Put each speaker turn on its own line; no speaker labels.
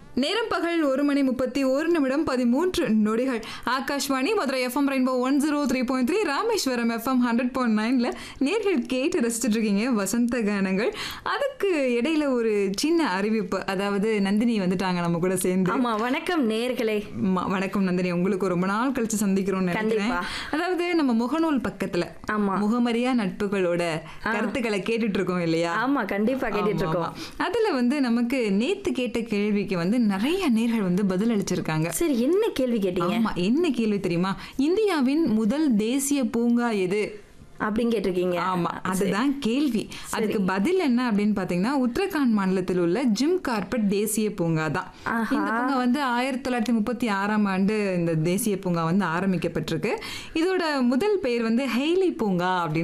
நேரம் பகல் ஒரு மணி முப்பத்தி ஒரு நிமிடம் பதிமூன்று நொடிகள் Akashvani Madurai FM rainbow one zero three point three Rameswaram FM hundred point நைனில் நேர்கள் கேட்டு ரசிச்சுட்டு இருக்கீங்க வசந்த கானங்கள் அதுக்கு இடையில ஒரு சின்ன அறிவிப்பு அதாவது நந்தினி வந்துட்டாங்க நம்ம கூட சேர்ந்து
ஆமா வணக்கம் நேர்களே
ம- வணக்கம் நந்தினி உங்களுக்கு ரொம்ப நாள் கழிச்சு சந்திக்கிறோம்னு நினைக்கிறேன்
கண்டிப்பா.
அதாவது நம்ம முகநூல் பக்கத்துல
ஆமா.
முகமறியா நட்புகளோட கருத்துக்களை கேட்டுட்டு இருக்கோம் இல்லையா
ஆமா கண்டிப்பா கேட்டுட்டு
ஆமா,
இருக்கோம்
ஆமா. அதுல வந்து நமக்கு நேத்து கேட்ட கேள்விக்கு வந்து நிறைய நேர்கள் வந்து பதில் அளிச்சிருக்காங்க
சரி என்ன கேள்வி கேட்டீங்க
ஆமா என்ன கேள்வி தெரியுமா இந்தியாவின் முதல் தேசிய பூங்கா எது
அப்படின்னு கேட்டிருக்கீங்க
ஆமா அதுதான் கேள்வி அதுக்கு பதில் என்ன அப்படின்னு பாத்தீங்கன்னா உத்தரகாண்ட் மாநிலத்தில் உள்ள ஜிம் கார்பெட் தேசிய பூங்கா தான்
ஆஹா.
இந்த பூங்கா வந்து ஆயிரத்தி தொள்ளாயிரத்தி முப்பத்தி ஆறாம் ஆண்டு இந்த தேசிய பூங்கா வந்து ஆரம்பிக்கப்பட்டிருக்கு இதோட முதல் பெயர் வந்து ஹெய்லி பூங்கா அப்படின்னு